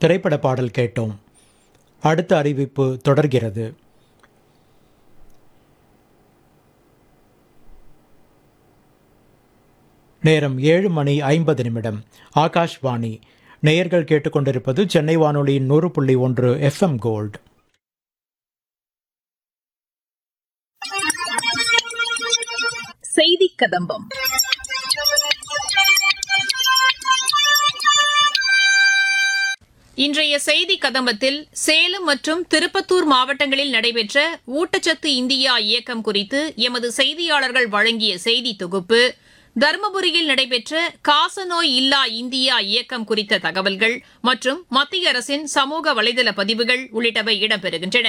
திரைப்பட பாடல் கேட்டோம் அடுத்த அறிவிப்பு தொடர்கிறது நேரம் ஏழு மணி ஐம்பது நிமிடம் ஆகாஷ்வாணி நேயர்கள் கேட்டுக்கொண்டிருப்பது சென்னை வானொலியின் நூறு புள்ளி ஒன்று எஃப்எம் கோல்ட் செய்தி கதம்பம் இன்றைய செய்தி கதம்பத்தில் சேலம் மற்றும் திருப்பத்தூர் மாவட்டங்களில் நடைபெற்ற ஊட்டச்சத்து இந்தியா இயக்கம் குறித்து எமது செய்தியாளர்கள் வழங்கிய செய்தி தொகுப்பு தருமபுரியில் நடைபெற்ற காசநோய் இல்லா இந்தியா இயக்கம் குறித்த தகவல்கள் மற்றும் மத்திய அரசின் சமூக வலைதள பதிவுகள் உள்ளிட்டவை இடம்பெறுகின்றன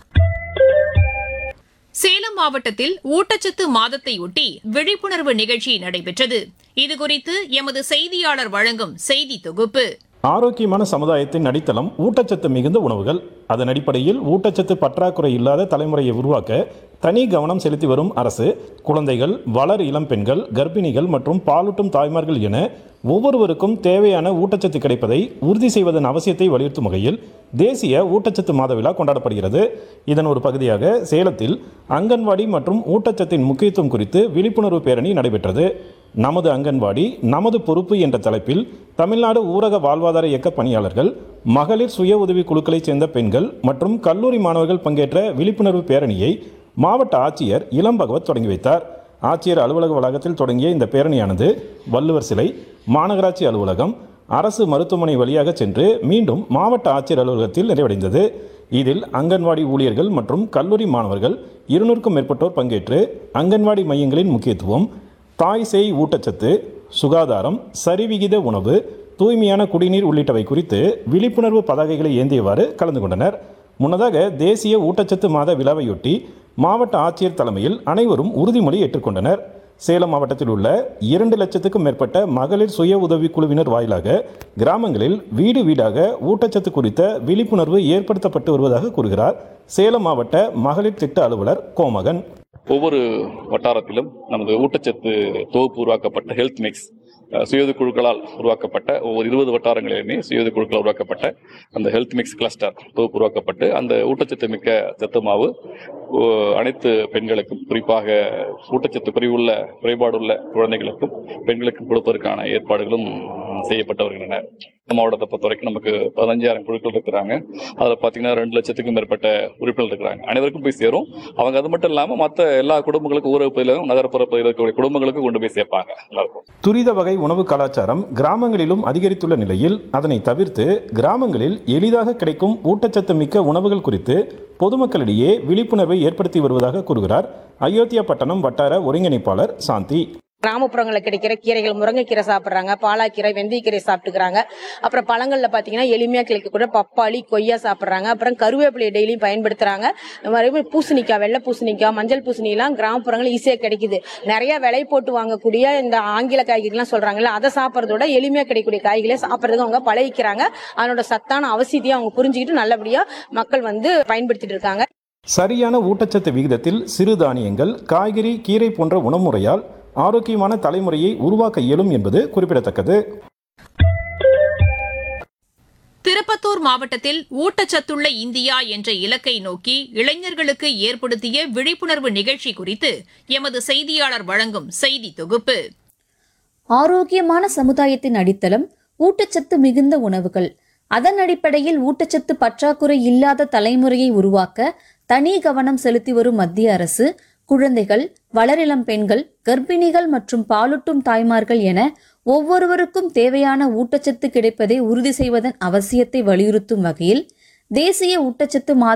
சேலம் மாவட்டத்தில் ஊட்டச்சத்து மாதத்தையொட்டி விழிப்புணர்வு நிகழ்ச்சி நடைபெற்றது இதுகுறித்து எமது செய்தியாளர் வழங்கும் செய்தி தொகுப்பு ஆரோக்கியமான சமுதாயத்தின் அடித்தளம் ஊட்டச்சத்து மிகுந்த உணவுகள் அதன் அடிப்படையில் ஊட்டச்சத்து பற்றாக்குறை இல்லாத தலைமுறையை உருவாக்க தனி கவனம் செலுத்தி வரும் அரசு குழந்தைகள் வளர் இளம் பெண்கள் கர்ப்பிணிகள் மற்றும் பாலூட்டும் தாய்மார்கள் என ஒவ்வொருவருக்கும் தேவையான ஊட்டச்சத்து கிடைப்பதை உறுதி செய்வதன் அவசியத்தை வலியுறுத்தும் வகையில் தேசிய ஊட்டச்சத்து மாத விழா கொண்டாடப்படுகிறது இதன் ஒரு பகுதியாக சேலத்தில் அங்கன்வாடி மற்றும் ஊட்டச்சத்தின் முக்கியத்துவம் குறித்து விழிப்புணர்வு பேரணி நடைபெற்றது நமது அங்கன்வாடி நமது பொறுப்பு என்ற தலைப்பில் தமிழ்நாடு ஊரக வாழ்வாதார இயக்க பணியாளர்கள் மகளிர் சுய உதவி குழுக்களைச் சேர்ந்த பெண்கள் மற்றும் கல்லூரி மாணவர்கள் பங்கேற்ற விழிப்புணர்வு பேரணியை மாவட்ட ஆட்சியர் இளம் பகவத் தொடங்கி வைத்தார் ஆட்சியர் அலுவலக வளாகத்தில் தொடங்கிய இந்த பேரணியானது வள்ளுவர் சிலை மாநகராட்சி அலுவலகம் அரசு மருத்துவமனை வழியாக சென்று மீண்டும் மாவட்ட ஆட்சியர் அலுவலகத்தில் நிறைவடைந்தது இதில் அங்கன்வாடி ஊழியர்கள் மற்றும் கல்லூரி மாணவர்கள் இருநூறுக்கும் மேற்பட்டோர் பங்கேற்று அங்கன்வாடி மையங்களின் முக்கியத்துவம் தாய் சேய் ஊட்டச்சத்து சுகாதாரம் சரிவிகித உணவு தூய்மையான குடிநீர் உள்ளிட்டவை குறித்து விழிப்புணர்வு பதாகைகளை ஏந்தியவாறு கலந்து கொண்டனர் முன்னதாக தேசிய ஊட்டச்சத்து மாத விழாவையொட்டி மாவட்ட ஆட்சியர் தலைமையில் அனைவரும் உறுதிமொழி ஏற்றுக்கொண்டனர் சேலம் மாவட்டத்தில் உள்ள இரண்டு லட்சத்துக்கும் மேற்பட்ட மகளிர் சுய உதவி குழுவினர் வாயிலாக கிராமங்களில் வீடு வீடாக ஊட்டச்சத்து குறித்த விழிப்புணர்வு ஏற்படுத்தப்பட்டு வருவதாக கூறுகிறார் சேலம் மாவட்ட மகளிர் திட்ட அலுவலர் கோமகன் ஒவ்வொரு வட்டாரத்திலும் நமது ஊட்டச்சத்து தொகுப்பு உருவாக்கப்பட்ட ஹெல்த் மிக்ஸ் சுயது குழுக்களால் உருவாக்கப்பட்ட ஒவ்வொரு இருபது வட்டாரங்களிலுமே சுயது குழுக்களால் உருவாக்கப்பட்ட அந்த ஹெல்த் மிக்ஸ் கிளஸ்டர் தொகுப்பு உருவாக்கப்பட்டு அந்த ஊட்டச்சத்து மிக்க சத்து மாவு ஓ, அனைத்து பெண்களுக்கும் குறிப்பாக ஊட்டச்சத்து குறைவுள்ள குறைபாடுள்ள குழந்தைகளுக்கும் பெண்களுக்கும் கொடுப்பதற்கான ஏற்பாடுகளும் செய்யப்பட்டு வருகின்றன இந்த மாவட்டத்தை பொறுத்த வரைக்கும் நமக்கு பதினஞ்சாயிரம் குழுக்கள் இருக்கிறாங்க அதில் பார்த்தீங்கன்னா ரெண்டு லட்சத்துக்கும் மேற்பட்ட உறுப்பினர்கள் இருக்கிறாங்க அனைவருக்கும் போய் சேரும் அவங்க அது மட்டும் இல்லாமல் மற்ற எல்லா குடும்பங்களுக்கும் ஊரக பகுதியிலும் நகர்ப்புற பகுதியில் இருக்கக்கூடிய குடும்பங்களுக்கும் கொண்டு போய் சேர்ப்பாங்க எல்லாருக்கும் துரித வகை உணவு கலாச்சாரம் கிராமங்களிலும் அதிகரித்துள்ள நிலையில் அதனை தவிர்த்து கிராமங்களில் எளிதாக கிடைக்கும் ஊட்டச்சத்து மிக்க உணவுகள் குறித்து பொதுமக்களிடையே விழிப்புணர்வை ஏற்படுத்தி வருவதாக கூறுகிறார் அயோத்தியா பட்டணம் வட்டார ஒருங்கிணைப்பாளர் சாந்தி கிராமப்புறங்களில் கிடைக்கிற கீரைகள் முருங்கைக்கீரை சாப்பிட்றாங்க பாலாக்கீரை வெந்தயக்கீரை சாப்பிட்டுக்கிறாங்க அப்புறம் பழங்களில் பார்த்தீங்கன்னா எளிமையாக கிடைக்கக்கூடிய பப்பாளி கொய்யா சாப்பிட்றாங்க அப்புறம் கருவேப்பிலை டெய்லியும் பயன்படுத்துறாங்க மறுபடியும் பூசணிக்காய் வெள்ளை பூசணிக்காய் மஞ்சள் பூசணிலாம் கிராமப்புறங்கள் ஈஸியாக கிடைக்குது நிறைய விலை போட்டு வாங்கக்கூடிய இந்த ஆங்கில காய்கறிலாம் சொல்றாங்கல்ல அதை சாப்பிட்றதோட எளிமையாக கிடைக்கக்கூடிய காய்கறிகளை சாப்பிட்றதுக்கு அவங்க பழகிக்கிறாங்க அதனோட சத்தான அவசியத்தையும் அவங்க புரிஞ்சுக்கிட்டு நல்லபடியாக மக்கள் வந்து பயன்படுத்திட்டு இருக்காங்க சரியான ஊட்டச்சத்து விகிதத்தில் சிறுதானியங்கள் காய்கறி கீரை போன்ற உணவுமுறையால் ஆரோக்கியமான தலைமுறையை உருவாக்க இயலும் என்பது குறிப்பிடத்தக்கது திருப்பத்தூர் மாவட்டத்தில் ஊட்டச்சத்துள்ள இந்தியா என்ற இலக்கை நோக்கி இளைஞர்களுக்கு ஏற்படுத்திய விழிப்புணர்வு நிகழ்ச்சி குறித்து எமது செய்தியாளர் வழங்கும் செய்தி தொகுப்பு ஆரோக்கியமான சமுதாயத்தின் அடித்தளம் ஊட்டச்சத்து மிகுந்த உணவுகள் அதன் அடிப்படையில் ஊட்டச்சத்து பற்றாக்குறை இல்லாத தலைமுறையை உருவாக்க தனி கவனம் செலுத்தி வரும் மத்திய அரசு குழந்தைகள் வளரிளம் பெண்கள் கர்ப்பிணிகள் மற்றும் பாலூட்டும் தாய்மார்கள் என ஒவ்வொருவருக்கும் தேவையான ஊட்டச்சத்து கிடைப்பதை உறுதி செய்வதன் அவசியத்தை வலியுறுத்தும் வகையில் தேசிய ஊட்டச்சத்து மாத